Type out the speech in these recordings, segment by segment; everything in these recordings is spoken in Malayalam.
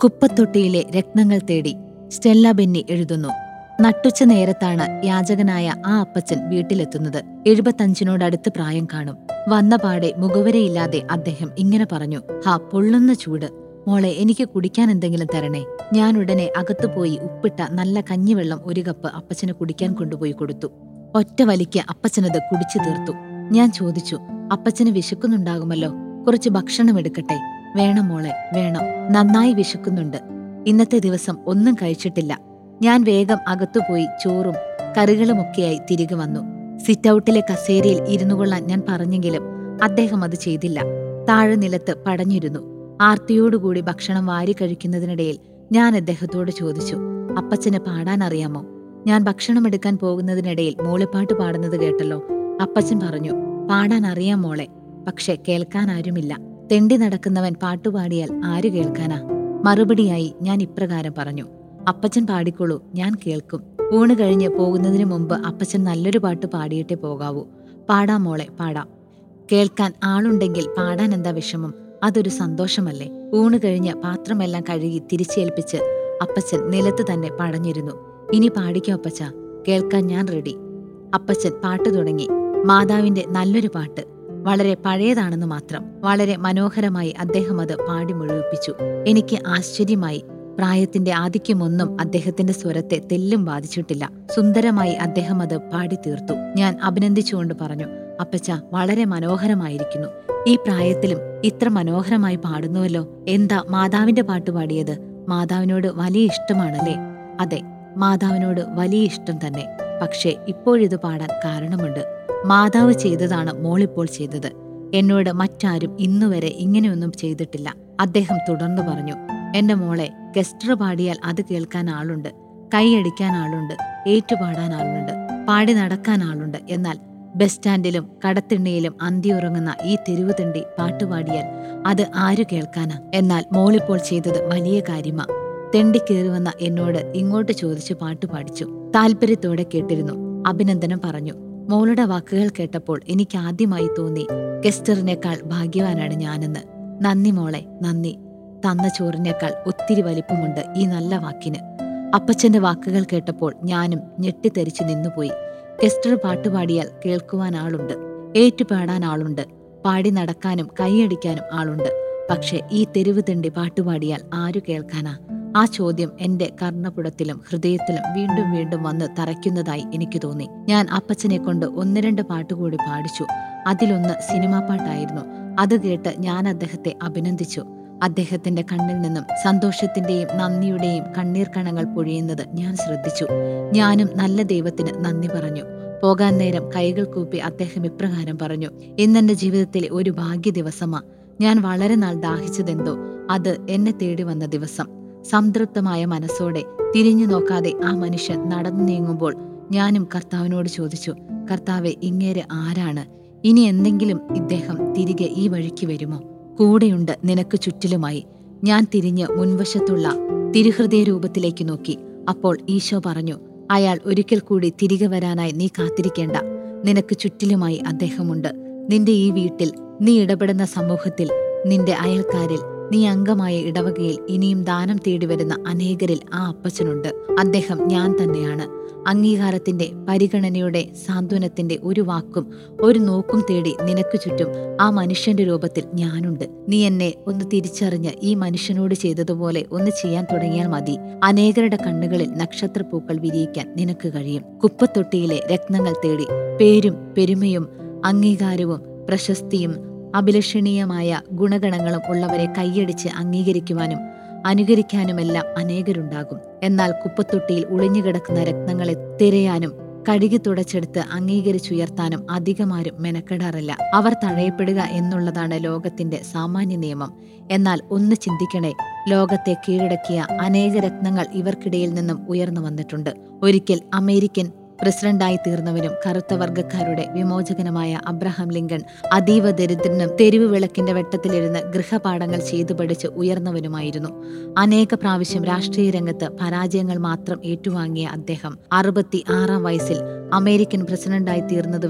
കുപ്പത്തൊട്ടിയിലെ രത്നങ്ങൾ തേടി സ്റ്റെല്ല ബെന്നി എഴുതുന്നു നട്ടുച്ച നേരത്താണ് യാചകനായ ആ അപ്പച്ചൻ വീട്ടിലെത്തുന്നത് എഴുപത്തഞ്ചിനോടടുത്ത് പ്രായം കാണും വന്നപാടെ മുഖവരയില്ലാതെ അദ്ദേഹം ഇങ്ങനെ പറഞ്ഞു ഹാ പൊള്ളുന്ന ചൂട് മോളെ എനിക്ക് കുടിക്കാൻ എന്തെങ്കിലും തരണേ ഞാൻ ഉടനെ അകത്തുപോയി ഉപ്പിട്ട നല്ല കഞ്ഞിവെള്ളം ഒരു കപ്പ് അപ്പച്ചന് കുടിക്കാൻ കൊണ്ടുപോയി കൊടുത്തു ഒറ്റ വലിക്ക് അപ്പച്ചനത് കുടിച്ചു തീർത്തു ഞാൻ ചോദിച്ചു അപ്പച്ചന് വിശക്കുന്നുണ്ടാകുമല്ലോ കുറച്ച് ഭക്ഷണം എടുക്കട്ടെ വേണം മോളെ വേണം നന്നായി വിശക്കുന്നുണ്ട് ഇന്നത്തെ ദിവസം ഒന്നും കഴിച്ചിട്ടില്ല ഞാൻ വേഗം അകത്തുപോയി ചോറും കറികളുമൊക്കെയായി തിരികെ വന്നു സിറ്റൌട്ടിലെ കസേരയിൽ ഇരുന്നു കൊള്ളാൻ ഞാൻ പറഞ്ഞെങ്കിലും അദ്ദേഹം അത് ചെയ്തില്ല താഴെ നിലത്ത് പടഞ്ഞിരുന്നു ആർത്തിയോടുകൂടി ഭക്ഷണം വാരി കഴിക്കുന്നതിനിടയിൽ ഞാൻ അദ്ദേഹത്തോട് ചോദിച്ചു അപ്പച്ചന് പാടാൻ അറിയാമോ ഞാൻ ഭക്ഷണം എടുക്കാൻ പോകുന്നതിനിടയിൽ മൂളിപ്പാട്ട് പാടുന്നത് കേട്ടല്ലോ അപ്പച്ചൻ പറഞ്ഞു പാടാൻ അറിയാം മോളെ പക്ഷെ കേൾക്കാൻ ആരുമില്ല തെണ്ടി നടക്കുന്നവൻ പാട്ടുപാടിയാൽ ആര് കേൾക്കാനാ മറുപടിയായി ഞാൻ ഇപ്രകാരം പറഞ്ഞു അപ്പച്ചൻ പാടിക്കോളൂ ഞാൻ കേൾക്കും ഊണ് കഴിഞ്ഞ് പോകുന്നതിന് മുമ്പ് അപ്പച്ചൻ നല്ലൊരു പാട്ട് പാടിയിട്ടേ പോകാവൂ പാടാം മോളെ പാടാം കേൾക്കാൻ ആളുണ്ടെങ്കിൽ പാടാൻ എന്താ വിഷമം അതൊരു സന്തോഷമല്ലേ ഊണ് കഴിഞ്ഞ് പാത്രമെല്ലാം കഴുകി തിരിച്ചേൽപ്പിച്ച് അപ്പച്ചൻ നിലത്ത് തന്നെ പടഞ്ഞിരുന്നു ഇനി പാടിക്കോ അപ്പച്ച കേൾക്കാൻ ഞാൻ റെഡി അപ്പച്ചൻ പാട്ട് തുടങ്ങി മാതാവിന്റെ നല്ലൊരു പാട്ട് വളരെ പഴയതാണെന്ന് മാത്രം വളരെ മനോഹരമായി അദ്ദേഹം അത് പാടി മുഴുവിപ്പിച്ചു എനിക്ക് ആശ്ചര്യമായി പ്രായത്തിന്റെ ആധിക്യമൊന്നും അദ്ദേഹത്തിന്റെ സ്വരത്തെ തെല്ലും ബാധിച്ചിട്ടില്ല സുന്ദരമായി അദ്ദേഹം അത് പാടി തീർത്തു ഞാൻ അഭിനന്ദിച്ചുകൊണ്ട് പറഞ്ഞു അപ്പച്ച വളരെ മനോഹരമായിരിക്കുന്നു ഈ പ്രായത്തിലും ഇത്ര മനോഹരമായി പാടുന്നുവല്ലോ എന്താ മാതാവിന്റെ പാട്ട് പാടിയത് മാതാവിനോട് വലിയ ഇഷ്ടമാണല്ലേ അതെ മാതാവിനോട് വലിയ ഇഷ്ടം തന്നെ പക്ഷേ ഇപ്പോഴിത് പാടാൻ കാരണമുണ്ട് മാതാവ് ചെയ്തതാണ് മോളിപ്പോൾ ചെയ്തത് എന്നോട് മറ്റാരും ഇന്നുവരെ ഇങ്ങനെയൊന്നും ചെയ്തിട്ടില്ല അദ്ദേഹം തുടർന്നു പറഞ്ഞു എന്റെ മോളെ ഗസ്റ്റർ പാടിയാൽ അത് കേൾക്കാൻ ആളുണ്ട് കൈയടിക്കാൻ ആളുണ്ട് ഏറ്റുപാടാൻ ആളുണ്ട് പാടി നടക്കാൻ ആളുണ്ട് എന്നാൽ ബസ് സ്റ്റാൻഡിലും കടത്തിണ്ണയിലും അന്തിയുറങ്ങുന്ന ഈ തെരുവ് തിണ്ടി പാട്ടുപാടിയാൽ അത് ആരു കേൾക്കാനാ എന്നാൽ മോളിപ്പോൾ ചെയ്തത് വലിയ കാര്യമാ തെണ്ടിക്കേറി വന്ന എന്നോട് ഇങ്ങോട്ട് ചോദിച്ച് പാട്ട് പാടിച്ചു താല്പര്യത്തോടെ കേട്ടിരുന്നു അഭിനന്ദനം പറഞ്ഞു മോളുടെ വാക്കുകൾ കേട്ടപ്പോൾ എനിക്ക് ആദ്യമായി തോന്നി ഗസ്റ്ററിനേക്കാൾ ഭാഗ്യവാനാണ് ഞാനെന്ന് നന്ദി മോളെ നന്ദി തന്ന ചോറിനേക്കാൾ ഒത്തിരി വലിപ്പമുണ്ട് ഈ നല്ല വാക്കിന് അപ്പച്ചന്റെ വാക്കുകൾ കേട്ടപ്പോൾ ഞാനും ഞെട്ടിത്തെറിച്ചു നിന്നുപോയി ഗസ്റ്റർ പാട്ടുപാടിയാൽ കേൾക്കുവാൻ ആളുണ്ട് ഏറ്റുപാടാൻ ആളുണ്ട് പാടി നടക്കാനും കൈയടിക്കാനും ആളുണ്ട് പക്ഷെ ഈ തെരുവ് തിണ്ടി പാട്ടുപാടിയാൽ ആരു കേൾക്കാനാ ആ ചോദ്യം എന്റെ കർണപുടത്തിലും ഹൃദയത്തിലും വീണ്ടും വീണ്ടും വന്ന് തറയ്ക്കുന്നതായി എനിക്ക് തോന്നി ഞാൻ അപ്പച്ചനെ കൊണ്ട് ഒന്ന് രണ്ട് പാട്ടുകൂടി പാടിച്ചു അതിലൊന്ന് സിനിമാ പാട്ടായിരുന്നു അത് കേട്ട് ഞാൻ അദ്ദേഹത്തെ അഭിനന്ദിച്ചു അദ്ദേഹത്തിന്റെ കണ്ണിൽ നിന്നും സന്തോഷത്തിന്റെയും നന്ദിയുടെയും കണ്ണീർ കണങ്ങൾ പൊഴിയുന്നത് ഞാൻ ശ്രദ്ധിച്ചു ഞാനും നല്ല ദൈവത്തിന് നന്ദി പറഞ്ഞു പോകാൻ നേരം കൈകൾ കൂപ്പി അദ്ദേഹം ഇപ്രകാരം പറഞ്ഞു ഇന്നെന്റെ ജീവിതത്തിലെ ഒരു ഭാഗ്യ ദിവസമാ ഞാൻ വളരെ നാൾ ദാഹിച്ചതെന്തോ അത് എന്നെ തേടി വന്ന ദിവസം സംതൃപ്തമായ മനസ്സോടെ തിരിഞ്ഞു നോക്കാതെ ആ മനുഷ്യൻ നടന്നു നീങ്ങുമ്പോൾ ഞാനും കർത്താവിനോട് ചോദിച്ചു കർത്താവെ ഇങ്ങേര് ആരാണ് ഇനി എന്തെങ്കിലും ഇദ്ദേഹം തിരികെ ഈ വഴിക്ക് വരുമോ കൂടെയുണ്ട് നിനക്ക് ചുറ്റിലുമായി ഞാൻ തിരിഞ്ഞ് മുൻവശത്തുള്ള തിരുഹൃദയ രൂപത്തിലേക്ക് നോക്കി അപ്പോൾ ഈശോ പറഞ്ഞു അയാൾ ഒരിക്കൽ കൂടി തിരികെ വരാനായി നീ കാത്തിരിക്കേണ്ട നിനക്ക് ചുറ്റിലുമായി അദ്ദേഹമുണ്ട് നിന്റെ ഈ വീട്ടിൽ നീ ഇടപെടുന്ന സമൂഹത്തിൽ നിന്റെ അയൽക്കാരിൽ നീ അംഗമായ ഇടവകയിൽ ഇനിയും ദാനം തേടി വരുന്ന അനേകരിൽ ആ അപ്പച്ചനുണ്ട് അദ്ദേഹം ഞാൻ തന്നെയാണ് അംഗീകാരത്തിന്റെ പരിഗണനയുടെ സാന്ത്വനത്തിന്റെ ഒരു വാക്കും ഒരു നോക്കും തേടി നിനക്ക് ചുറ്റും ആ മനുഷ്യന്റെ രൂപത്തിൽ ഞാനുണ്ട് നീ എന്നെ ഒന്ന് തിരിച്ചറിഞ്ഞ് ഈ മനുഷ്യനോട് ചെയ്തതുപോലെ ഒന്ന് ചെയ്യാൻ തുടങ്ങിയാൽ മതി അനേകരുടെ കണ്ണുകളിൽ നക്ഷത്രപ്പൂക്കൾ വിരിയിക്കാൻ നിനക്ക് കഴിയും കുപ്പത്തൊട്ടിയിലെ രത്നങ്ങൾ തേടി പേരും പെരുമയും അംഗീകാരവും പ്രശസ്തിയും അഭിലഷണീയമായ ഗുണഗണങ്ങളും ഉള്ളവരെ കൈയടിച്ച് അംഗീകരിക്കുവാനും അനുകരിക്കാനുമെല്ലാം അനേകരുണ്ടാകും എന്നാൽ കുപ്പത്തൊട്ടിയിൽ ഒളിഞ്ഞുകിടക്കുന്ന രത്നങ്ങളെ തിരയാനും കഴുകി തുടച്ചെടുത്ത് അംഗീകരിച്ചുയർത്താനും അധികമാരും മെനക്കെടാറില്ല അവർ തഴയപ്പെടുക എന്നുള്ളതാണ് ലോകത്തിന്റെ സാമാന്യ നിയമം എന്നാൽ ഒന്ന് ചിന്തിക്കണേ ലോകത്തെ കീഴടക്കിയ അനേക രത്നങ്ങൾ ഇവർക്കിടയിൽ നിന്നും ഉയർന്നു വന്നിട്ടുണ്ട് ഒരിക്കൽ അമേരിക്കൻ പ്രസിഡന്റായി തീർന്നവനും കറുത്ത വർഗക്കാരുടെ വിമോചകനുമായ അബ്രഹാം ലിങ്കൺ അതീവ ദരിദ്രനും തെരുവ് വിളക്കിന്റെ വെട്ടത്തിലിരുന്ന് ഗൃഹപാഠങ്ങൾ ചെയ്തു പഠിച്ച് ഉയർന്നവനുമായിരുന്നു അനേക പ്രാവശ്യം രാഷ്ട്രീയ രംഗത്ത് പരാജയങ്ങൾ മാത്രം ഏറ്റുവാങ്ങിയ അദ്ദേഹം അറുപത്തി ആറാം വയസ്സിൽ അമേരിക്കൻ പ്രസിഡന്റായി തീർന്നതുവരെ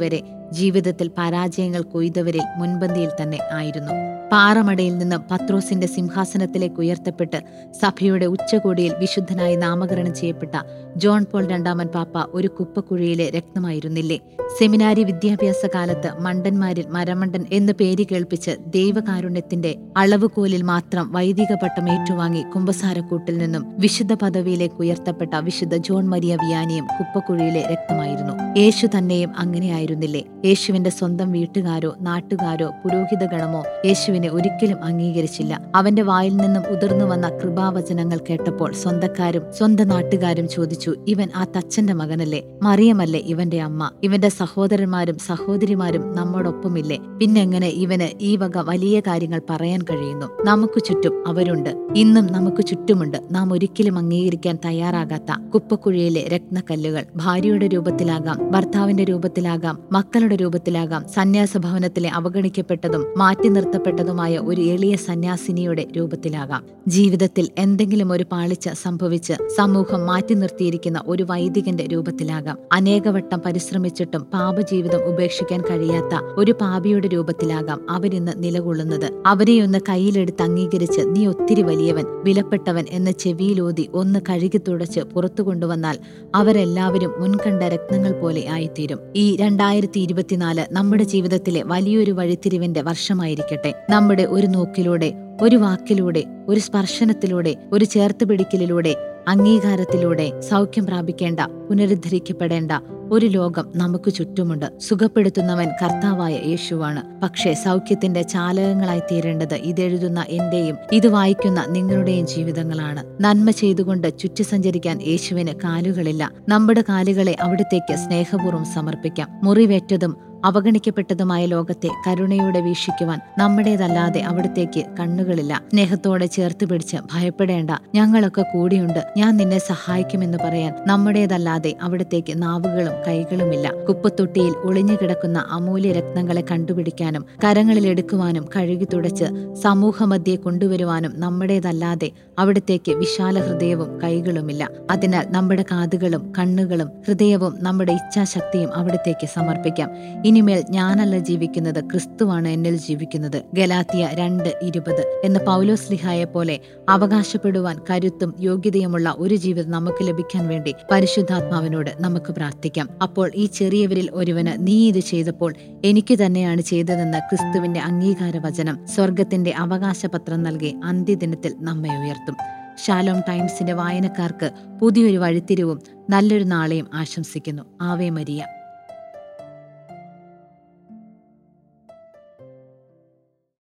ജീവിതത്തിൽ പരാജയങ്ങൾ കൊയ്തവരിൽ മുൻപന്തിയിൽ തന്നെ ആയിരുന്നു പാറമടയിൽ നിന്ന് പത്രോസിന്റെ സിംഹാസനത്തിലേക്ക് ഉയർത്തപ്പെട്ട് സഭയുടെ ഉച്ചകോടിയിൽ വിശുദ്ധനായി നാമകരണം ചെയ്യപ്പെട്ട ജോൺ പോൾ രണ്ടാമൻ പാപ്പ ഒരു കുപ്പക്കുഴിയിലെ രക്തമായിരുന്നില്ലേ സെമിനാരി വിദ്യാഭ്യാസ കാലത്ത് മണ്ടന്മാരിൽ മരമണ്ടൻ എന്ന് പേര് കേൾപ്പിച്ച് ദൈവകാരുണ്യത്തിന്റെ അളവുകോലിൽ മാത്രം വൈദിക പട്ടം ഏറ്റുവാങ്ങി കുമ്പസാരക്കൂട്ടിൽ നിന്നും വിശുദ്ധ പദവിയിലേക്ക് ഉയർത്തപ്പെട്ട വിശുദ്ധ ജോൺ മരിയ വിയാനിയും കുപ്പക്കുഴിയിലെ രക്തമായിരുന്നു യേശു തന്നെയും അങ്ങനെയായിരുന്നില്ലേ യേശുവിന്റെ സ്വന്തം വീട്ടുകാരോ നാട്ടുകാരോ പുരോഹിതഗണമോ യേശുവിനെ ഒരിക്കലും അംഗീകരിച്ചില്ല അവന്റെ വായിൽ നിന്നും ഉതിർന്നു വന്ന കൃപാവചനങ്ങൾ കേട്ടപ്പോൾ സ്വന്തക്കാരും സ്വന്തം നാട്ടുകാരും ചോദിച്ചു ഇവൻ ആ തച്ചന്റെ മകനല്ലേ മറിയമല്ലേ ഇവന്റെ അമ്മ ഇവന്റെ സഹോദരന്മാരും സഹോദരിമാരും നമ്മോടൊപ്പമില്ലേ പിന്നെങ്ങനെ ഇവന് ഈ വക വലിയ കാര്യങ്ങൾ പറയാൻ കഴിയുന്നു നമുക്ക് ചുറ്റും അവരുണ്ട് ഇന്നും നമുക്ക് ചുറ്റുമുണ്ട് നാം ഒരിക്കലും അംഗീകരിക്കാൻ തയ്യാറാകാത്ത കുപ്പക്കുഴിയിലെ രത്നക്കല്ലുകൾ ഭാര്യയുടെ രൂപത്തിലാകാം ഭർത്താവിന്റെ രൂപത്തിലാകാം മക്കളുടെ രൂപത്തിലാകാം സന്യാസ ഭവനത്തിലെ അവഗണിക്കപ്പെട്ടതും മാറ്റി നിർത്തപ്പെട്ടതുമായ ഒരു എളിയ സന്യാസിനിയുടെ രൂപത്തിലാകാം ജീവിതത്തിൽ എന്തെങ്കിലും ഒരു പാളിച്ച സംഭവിച്ച് സമൂഹം മാറ്റി നിർത്തിയിരിക്കുന്ന ഒരു വൈദികന്റെ രൂപത്തിലാകാം അനേകവട്ടം പരിശ്രമിച്ചിട്ടും പാപജീവിതം ഉപേക്ഷിക്കാൻ കഴിയാത്ത ഒരു പാപിയുടെ രൂപത്തിലാകാം അവരിന്ന് നിലകൊള്ളുന്നത് അവരെയൊന്ന് കയ്യിലെടുത്ത് അംഗീകരിച്ച് നീ ഒത്തിരി വലിയവൻ വിലപ്പെട്ടവൻ എന്ന് ചെവിയിലൂതി ഒന്ന് കഴുകി തുടച്ച് പുറത്തു കൊണ്ടുവന്നാൽ അവരെല്ലാവരും മുൻകണ്ട രത്നങ്ങൾ പോലെ ആയിത്തീരും ഈ രണ്ടായിരത്തി ഇരുപത്തിനാല് നമ്മുടെ ജീവിതത്തിലെ വലിയൊരു വഴിത്തിരിവിന്റെ വർഷമായിരിക്കട്ടെ നമ്മുടെ ഒരു നോക്കിലൂടെ ഒരു വാക്കിലൂടെ ഒരു സ്പർശനത്തിലൂടെ ഒരു ചേർത്ത് പിടിക്കലിലൂടെ അംഗീകാരത്തിലൂടെ സൗഖ്യം പ്രാപിക്കേണ്ട പുനരുദ്ധരിക്കപ്പെടേണ്ട ഒരു ലോകം നമുക്ക് ചുറ്റുമുണ്ട് സുഖപ്പെടുത്തുന്നവൻ കർത്താവായ യേശുവാണ് പക്ഷേ സൗഖ്യത്തിന്റെ ചാലകങ്ങളായി തീരേണ്ടത് ഇതെഴുതുന്ന എന്റെയും ഇത് വായിക്കുന്ന നിങ്ങളുടെയും ജീവിതങ്ങളാണ് നന്മ ചെയ്തുകൊണ്ട് ചുറ്റി സഞ്ചരിക്കാൻ യേശുവിന് കാലുകളില്ല നമ്മുടെ കാലുകളെ അവിടത്തേക്ക് സ്നേഹപൂർവ്വം സമർപ്പിക്കാം മുറിവേറ്റതും അവഗണിക്കപ്പെട്ടതുമായ ലോകത്തെ കരുണയോടെ വീക്ഷിക്കുവാൻ നമ്മുടേതല്ലാതെ അവിടത്തേക്ക് കണ്ണുകളില്ല സ്നേഹത്തോടെ ചേർത്ത് പിടിച്ച് ഭയപ്പെടേണ്ട ഞങ്ങളൊക്കെ കൂടിയുണ്ട് ഞാൻ നിന്നെ സഹായിക്കുമെന്ന് പറയാൻ നമ്മുടേതല്ലാതെ അവിടത്തേക്ക് നാവുകളും കൈകളുമില്ല കുപ്പത്തൊട്ടിയിൽ ഒളിഞ്ഞു കിടക്കുന്ന അമൂല്യ രത്നങ്ങളെ കണ്ടുപിടിക്കാനും കരങ്ങളിൽ എടുക്കുവാനും കഴുകി തുടച്ച് സമൂഹമധ്യേ കൊണ്ടുവരുവാനും നമ്മുടേതല്ലാതെ അവിടത്തേക്ക് വിശാല ഹൃദയവും കൈകളുമില്ല അതിനാൽ നമ്മുടെ കാതുകളും കണ്ണുകളും ഹൃദയവും നമ്മുടെ ഇച്ഛാശക്തിയും അവിടത്തേക്ക് സമർപ്പിക്കാം ഇനിമേൽ ഞാനല്ല ജീവിക്കുന്നത് ക്രിസ്തുവാണ് എന്നിൽ ജീവിക്കുന്നത് ഗലാത്തിയ രണ്ട് ഇരുപത് എന്ന പൗലോസ് ലിഹായെ പോലെ അവകാശപ്പെടുവാൻ കരുത്തും യോഗ്യതയുമുള്ള ഒരു ജീവിതം നമുക്ക് ലഭിക്കാൻ വേണ്ടി പരിശുദ്ധാത്മാവിനോട് നമുക്ക് പ്രാർത്ഥിക്കാം അപ്പോൾ ഈ ചെറിയവരിൽ ഒരുവന് നീ ഇത് ചെയ്തപ്പോൾ എനിക്ക് തന്നെയാണ് ചെയ്തതെന്ന് ക്രിസ്തുവിന്റെ അംഗീകാര വചനം സ്വർഗത്തിന്റെ അവകാശപത്രം നൽകി അന്ത്യദിനത്തിൽ നമ്മെ ഉയർത്തും ഷാലോം ടൈംസിന്റെ വായനക്കാർക്ക് പുതിയൊരു വഴിത്തിരിവും നല്ലൊരു നാളെയും ആശംസിക്കുന്നു ആവേ മരിയ